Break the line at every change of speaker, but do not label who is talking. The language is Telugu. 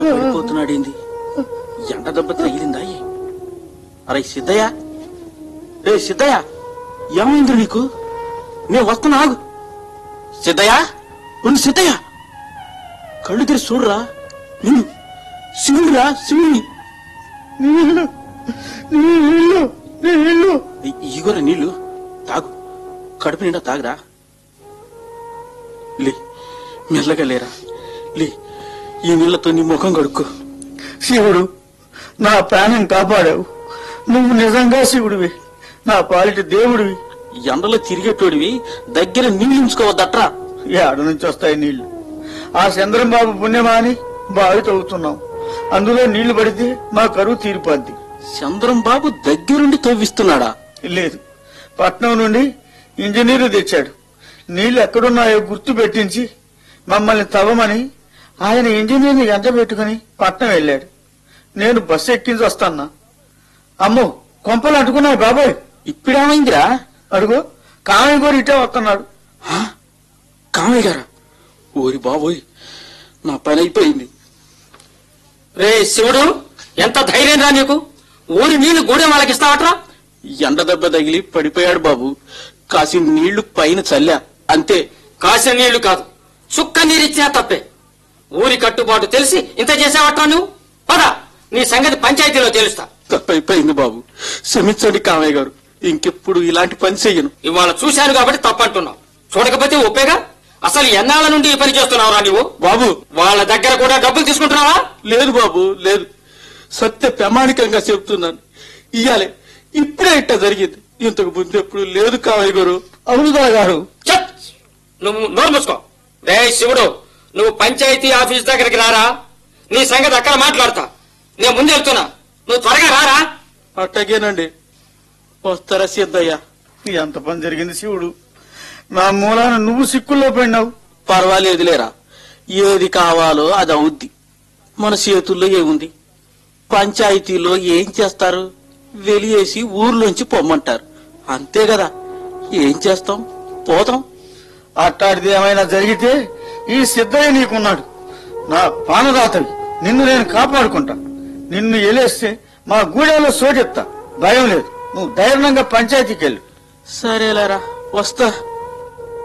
పడిపోతున్నాడేంది ఎండ దెబ్బ తగిలిందా ఏ? అరే సిద్ధయ్య రే సిద్ధయ్య ఏమైంది నీకు నేను వస్తున్నా ఆగు సిద్ధయ్య ఉండు సిద్ధయ్య కళ్ళు తెరిచి చూడరా నిన్ను శివుడురా శివుని
నీళ్ళు నీళ్ళు నీళ్ళు
ఇ- ఇగోరా నీళ్ళు తాగు కడుపు నిండా తాగరా లే మెల్లగా లేరా లే ఈ నీళ్లతో నీ ముఖం కడుక్కో
శివుడు నా ప్రాణం కాపాడావు నువ్వు నిజంగా శివుడివి నా పాలిటి దేవుడివి
ఎండలో తిరిగేటోడివి దగ్గర నీళ్ళు ఉంచుకోవద్దట్రా
ఏడ నుంచి వస్తాయి నీళ్లు ఆ చంద్రంబాబు పుణ్యమా అని బావి తవ్వుతున్నాం అందులో నీళ్లు పడితే మా కరువు తీరిపోద్ది
చంద్రం బాబు దగ్గరుండి తవ్విస్తున్నాడా
లేదు పట్నం నుండి ఇంజనీరు తెచ్చాడు నీళ్లు ఎక్కడున్నాయో గుర్తు పెట్టించి మమ్మల్ని తవ్వమని ఆయన ఇంజనీర్ని ఎంట పెట్టుకుని పట్నం వెళ్ళాడు నేను బస్సు ఎక్కించి వస్తాన్నా అమ్మో కొంపలు అంటుకున్నాయి బాబాయ్
ఇప్పుడేమైందిరా
అడుగు కామె కూడా ఇటే వస్తున్నాడు
హా? కామయ్య గారా ఓరి బాబోయ్ నా పని అయిపోయింది
రే శివుడు ఎంత ధైర్యం రా నీకు ఊరి నీళ్లు గూడెం వాళ్ళకి ఇస్తావట్రా
ఎండ దెబ్బ తగిలి పడిపోయాడు బాబు కాసి నీళ్లు పైన చల్లా అంతే
కాసిన నీళ్లు కాదు చుక్క నీరిచ్చినా తప్పే ఊరి కట్టుబాటు తెలిసి ఇంత చేసావట్రా నువ్వు పద నీ సంగతి పంచాయతీలో తెలుస్తా
తప్పైపోయింది బాబు క్షమించండి కామయ్య గారు ఇంకెప్పుడు ఇలాంటి పని చెయ్యను
ఇవాళ చూశాను కాబట్టి తప్పంటున్నావు చూడకపోతే ఒప్పేగా అసలు ఎన్నాళ్ళ నుండి ఈ పని చేస్తున్నావురా నువ్వు
బాబు
వాళ్ళ దగ్గర కూడా డబ్బులు తీసుకుంటున్నావా
లేదు బాబు లేదు సత్య ప్రామాణికంగా చెప్తున్నాను ఇయ్యాలే ఇప్పుడే ఇట్ట జరిగింది ఇంతకు ముందు ఎప్పుడు లేదు కామయ్య గారు
అవునుదా గారు
చత్ నువ్వు నోరు మూసుకో రే శివుడు నువ్వు పంచాయతీ ఆఫీస్ దగ్గరికి రారా నీ సంగతి అక్కడ మాట్లాడతా నేను ముందు వెళ్తున్నా నువ్వు త్వరగా రారా
అట్టగేనండి వస్తారా సిద్ధయ్య
ఎంత పని జరిగింది శివుడు నా మూలాన నువ్వు సిక్కుల్లో పడినావు
పర్వాలేదులేరా ఏది కావాలో అది అవుద్ది మన చేతుల్లో ఏముంది పంచాయతీలో ఏం చేస్తారు వెలియేసి ఊర్లోంచి పొమ్మంటారు అంతే కదా ఏం చేస్తాం పోతాం
అట్టాడిది ఏమైనా జరిగితే ఈ సిద్ధయ్య నీకున్నాడు నా పానదాతవి నిన్ను నేను కాపాడుకుంటా నిన్ను ఎలేస్తే మా గూడెలో సోటెత్తా భయం లేదు నువ్వు ధైర్యంగా పంచాయతీకి వెళ్ళు
సరేలేరా వస్తా